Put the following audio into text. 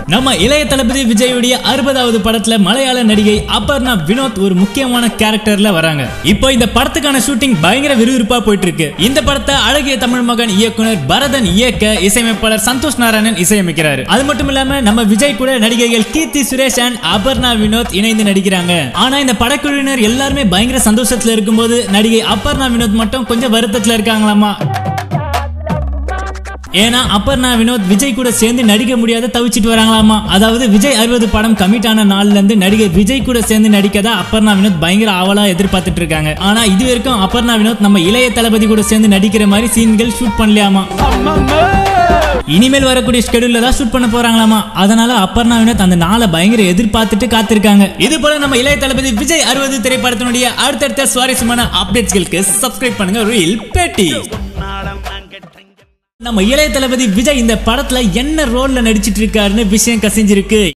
நம்ம இளைய தளபதி விஜயுடைய அறுபதாவது படத்துல மலையாள நடிகை அபர்ணா வினோத் ஒரு முக்கியமான கேரக்டர்ல வராங்க இப்போ இந்த படத்துக்கான ஷூட்டிங் பயங்கர விறுவிறுப்பா போயிட்டு இருக்கு இந்த படத்தை அழகிய தமிழ் மகன் இயக்குனர் பரதன் இயக்க இசையமைப்பாளர் சந்தோஷ் நாராயணன் இசையமைக்கிறாரு அது மட்டும் இல்லாம நம்ம விஜய் கூட நடிகைகள் கீர்த்தி சுரேஷ் அண்ட் அபர்ணா வினோத் இணைந்து நடிக்கிறாங்க ஆனா இந்த படக்குழுவினர் எல்லாருமே பயங்கர சந்தோஷத்துல இருக்கும்போது நடிகை அபர்ணா வினோத் மட்டும் கொஞ்சம் வருத்தத்துல இருக்காங்களாமா ஏன்னா அப்பர்ணா வினோத் விஜய் கூட சேர்ந்து நடிக்க முடியாத தவிச்சிட்டு வராங்களாமா அதாவது விஜய் அறுபது படம் கமிட் ஆன நாள்ல இருந்து நடிகர் விஜய் கூட சேர்ந்து நடிக்கதா அப்பர்ணா வினோத் பயங்கர ஆவலா எதிர்பார்த்துட்டு இருக்காங்க ஆனா இது வரைக்கும் அப்பர்ணா வினோத் நம்ம இளைய தளபதி கூட சேர்ந்து நடிக்கிற மாதிரி சீன்கள் ஷூட் பண்ணலையாமா இனிமேல் வரக்கூடிய ஸ்கெடியூல்ல தான் ஷூட் பண்ண போறாங்களாமா அதனால அப்பர்ணா வினோத் அந்த நாளை பயங்கர எதிர்பார்த்துட்டு காத்திருக்காங்க இது போல நம்ம இளைய தளபதி விஜய் அறுபது திரைப்படத்தினுடைய அடுத்தடுத்த சுவாரஸ்யமான அப்டேட்ஸ்களுக்கு சப்ஸ்கிரைப் பண்ணுங்க ரீல் பேட்டி நம்ம இளைய தளபதி விஜய் இந்த படத்துல என்ன ரோல்ல நடிச்சிட்டு இருக்காருன்னு விஷயம் கசிஞ்சிருக்கு